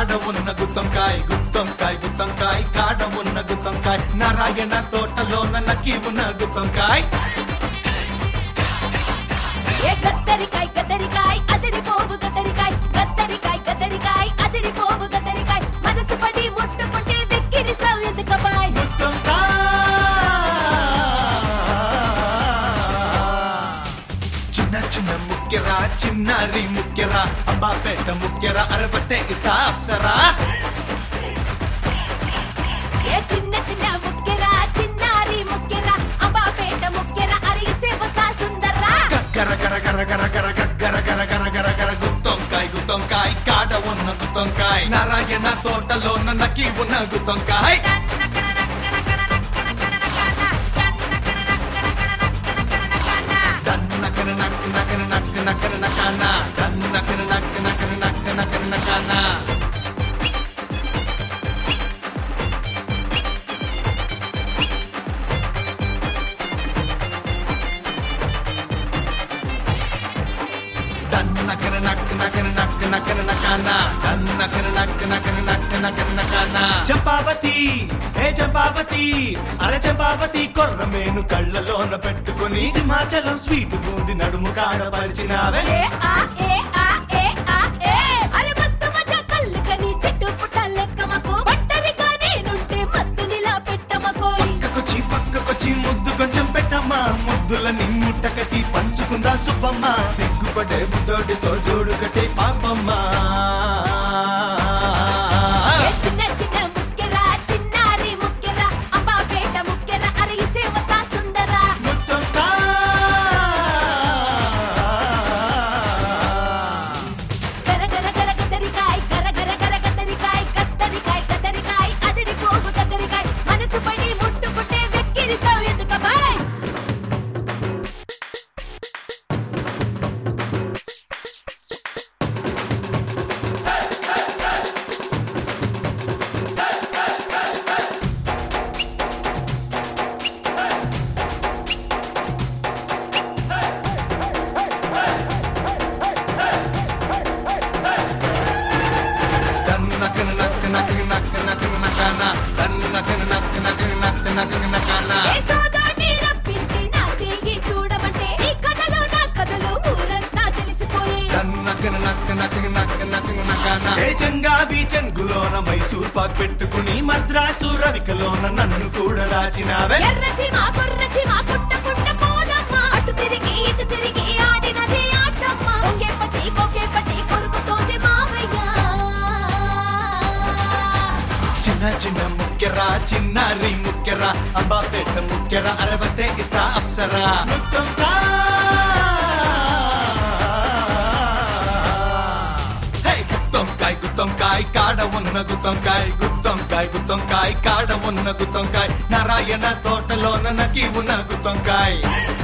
కాడ ఉన్న గుత్తంకాయ్ గుత్తంకాయ్ గుత్తంకాయ్ కాడ ఉన్న గుత్తంకాయ్ నారాయణ తోటలోన నకి ఉన్న గుత్తంకాయ్ ఏ కత్తరికాయ్ కత్తరికాయ్ అదిరిపోవు కత్తరికాయ్ కత్తరికాయ్ కత్తరికాయ్ అదిరిపోవు కత్తరికాయ్ మనసు పడి ముట్టుకుంటే వెక్కిరిస్తావు ఎందుకబాయ్ చిన్న చిన్న ముక్కెరా చిన్నారి ముక్కెరా అంబాపేట ముక్కెరా అరవస్తే ఇస్తా అప్సరా ఏ చిన్న చిన్న ముక్కెరా చిన్నారి ముక్కెరా అంబాపేట ముక్కెరా అరిగిస్తే వస్తా సుందర్రా గర గర గర గర గర గర గర గర గర గర గుత్తొంకాయ్ గుత్తొంకాయ్ కాడ ఉన్న గుత్తొంకాయ్ నారాయణ తోటలోన నకి ఉన్న గుత్తొంకాయ్ దన్నకన నక్క నకన నక్క నకన నకాన దన్నకన నక్క నకన నక్క నకన నకాన దన్నకన నక్క నకన నక్క నకన నకాన దన్నకన నక్క నకన నక్క నకన నకాన చంపావతి ఏ చంపావతి అరే చంపావతి కొర్రమేను కళ్ళలోన పెట్టుకుని సింహాచలం స్వీట్ బూంది నడుము కాడ పరిచినావే ఏ ఆ ఏ ఆ ఏ ఆ ఏ అరే మస్తు మజా కళ్ళకని చెట్టు పుట్ట లెక్కమకు ఒంటరిగా నేనుంటే మత్తునిలా పెట్టమకోయ్ పక్కకొచ్చి పక్కకొచ్చి ముద్దు కొంచెం పెట్టమ్మా ముద్దులని ముట్టకటి పంచుకుందా సుబ్బమ్మ సిగ్గుపడే బుద్ధోడితో జోడు కట్టే పాపమ్మ ఏ చిన్న చిన్న ముక్కెరా చిన్నారి ముక్కెరా అంబాపేట ముక్కెరా అరిగిస్తే వస్తా సుందరా ముత్తంకా. గర గర గర కత్తరికాయ్ గర గర గర కత్తరికాయ్ కత్తరికాయ్ కత్తరికాయ్ అదిరిపోవు కత్తరికాయ్ మనసు పడి ముట్టుకుంటే వెక్కిరిస్తావు ఎందుకబాయ్ దన్నకన నక్క నక్క నక్క నక్క నకాన. దన్నకన నక్క నక్క నక్క నక్క నకాన. ఏ సోదాన్ని రప్పించి నా చెయ్యి చూడమంటే ఈ కథలో నా కథలు ఊరంతా తెలిసిపోయే దన్నకన నక్క నక్క నక్క నక్క నకాన. ఏ చంగావి చెంగులోన మైసూర్ పాక్ పెట్టుకుని మద్రాసు రవికలోన నన్ను కూడా దాచినావే ఎర్రచి మా కుర్రచి మా పుట్ట పుట్ట పోదమ్మ అటు తిరిగి ఇటు తిరిగి ఆడినది ఆటమ్మ ఒకే పట్టి ఒకే పట్టి కొరుకుతోంది మావయ్య చిన్న చిన్న ముక్కెరా చిన్నారి ముక్కెరా అంబాపేట ముక్కెరా అరవస్తే ఇస్తా అప్సరా ముత్తంకా. హే, గుత్తొంకాయ్ గుత్తొంకాయ్ కాడ ఉన్న గుత్తొంకాయ్ గుత్తొంకాయ్ గుత్తొంకాయ్ కాడ ఉన్న గుత్తొంకాయ్ నారాయణ తోటలోన నకి ఉన్న గుత్తొంకాయ్